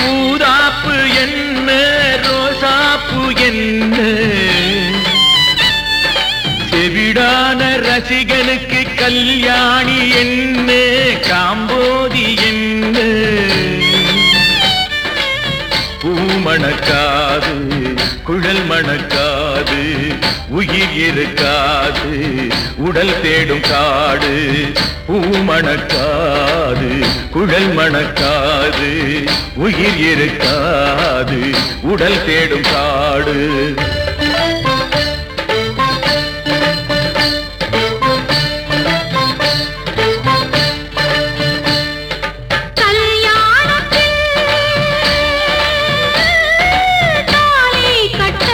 ஊதாப்பு என்ன ரோசாப்பு என்ன செவிடான ரசிகனுக்கு கல்யாணி என்ன காம்போதி என்ன பூ மணக்காது குழல் மணக்காது உயிர் இருக்காது உடல் தேடும் காடு பூ மணக்காது குழல் மணக்காது உயிர் இருக்காது உடல் தேடும் காடு கல்யாணத்தில் தாலி கட்ட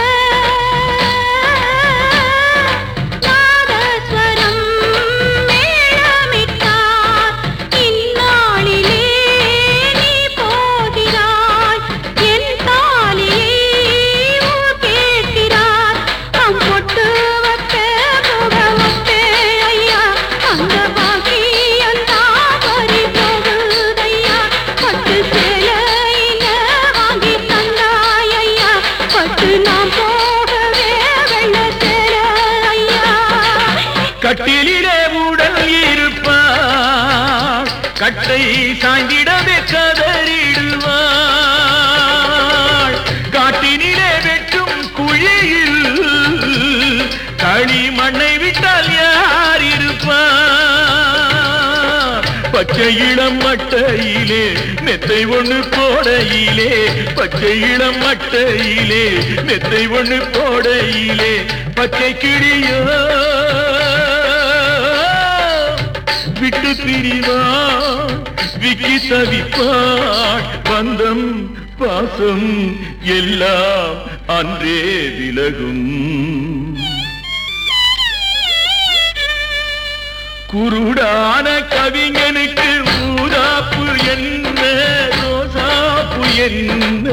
நாதஸ்வரம் மேளமிட்டார் இந்நாளிலே நீ போகிறாய் என் தாலியை ஊர் கேட்கிறார் அம்பொட்டு வட்ட முகவட்டே ஐயா அந்த பாக்கியம் தாவரி போகுதையா பட்டு சேலையில வாங்கி தந்தாய் ஐயா பட்டு நாம் போகவே வெள்ள சேல ஐயா கட்டிலே உடல் இருப்பாள் கட்டை சாய்ந்திடவே கதறிடுவாள் காட்டினிலே வெட்டும் குழியில் களி மண்ணை விட்டால் யார் இருப்பார் பச்சை இளம் மட்டையிலே மெத்தை ஒண்ணு போடையிலே பச்சை இளம் மட்டையிலே மெத்தை ஒண்ணு போடையிலே பச்சை கிளியோ விட்டு பிரிவா விக்கி தவிப்பாள் பந்தம் பாசம் எல்லாம் அன்றே விலகும் குருடான கவிஞனுக்கு ஊதாப்பு என்ன ரோசாப்பு என்ன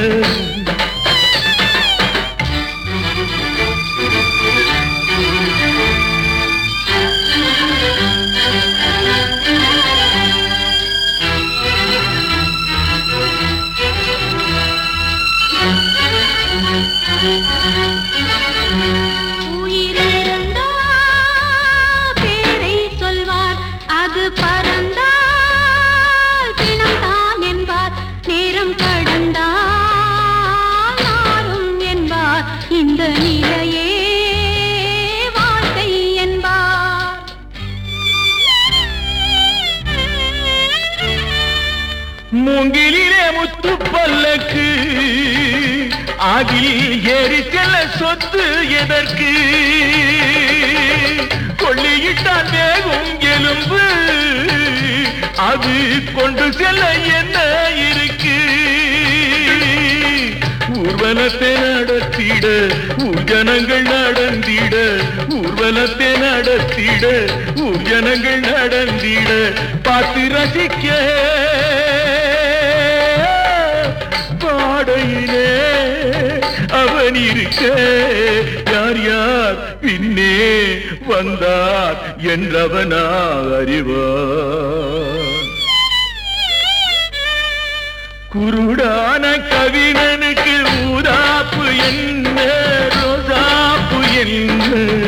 உயிரிழந்தா பேரை சொல்வார் அது பறந்தால் பிணம்தான் என்பார் நேரம் கடந்தால் நாரும் என்பார் இந்த நிலையே வாழ்க்கை என்பார் மூங்கிலே முத்து பல்லக்கு அதில் ஏறி செல்ல சொத்து எதற்கு கொள்ளியிட்டான் வேகும் எலும்பு அது கொண்டு செல்ல என்ன இருக்கு ஊர்வலத்தை நடத்திட ஊர்ஜனங்கள் நடந்திட ஊர்வலத்தை நடத்திட ஊர்ஜனங்கள் நடந்திட பார்த்து ரசிக்க பாடையிலே அவன் இருக்க யார் யார் பின்னே வந்தார் என்றவனா அறிவார் குருடான கவிஞனுக்கு ஊதாப்பு என்ன ரோசாப்பு என்ன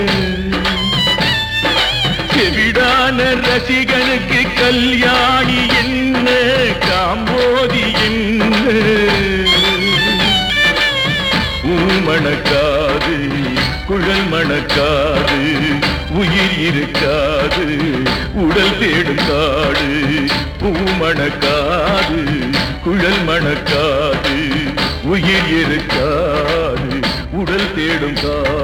செவிடான ரசிகனுக்கு கல்யாணி என்ன காம்போதி என்ன ஊமணக்காது குழல் மணக்காது உயிர் இருக்காது உடல் தேடும் காடு பூமணக்காது குழல் மணக்காது உயிர் இருக்காது உடல் தேடும் காடு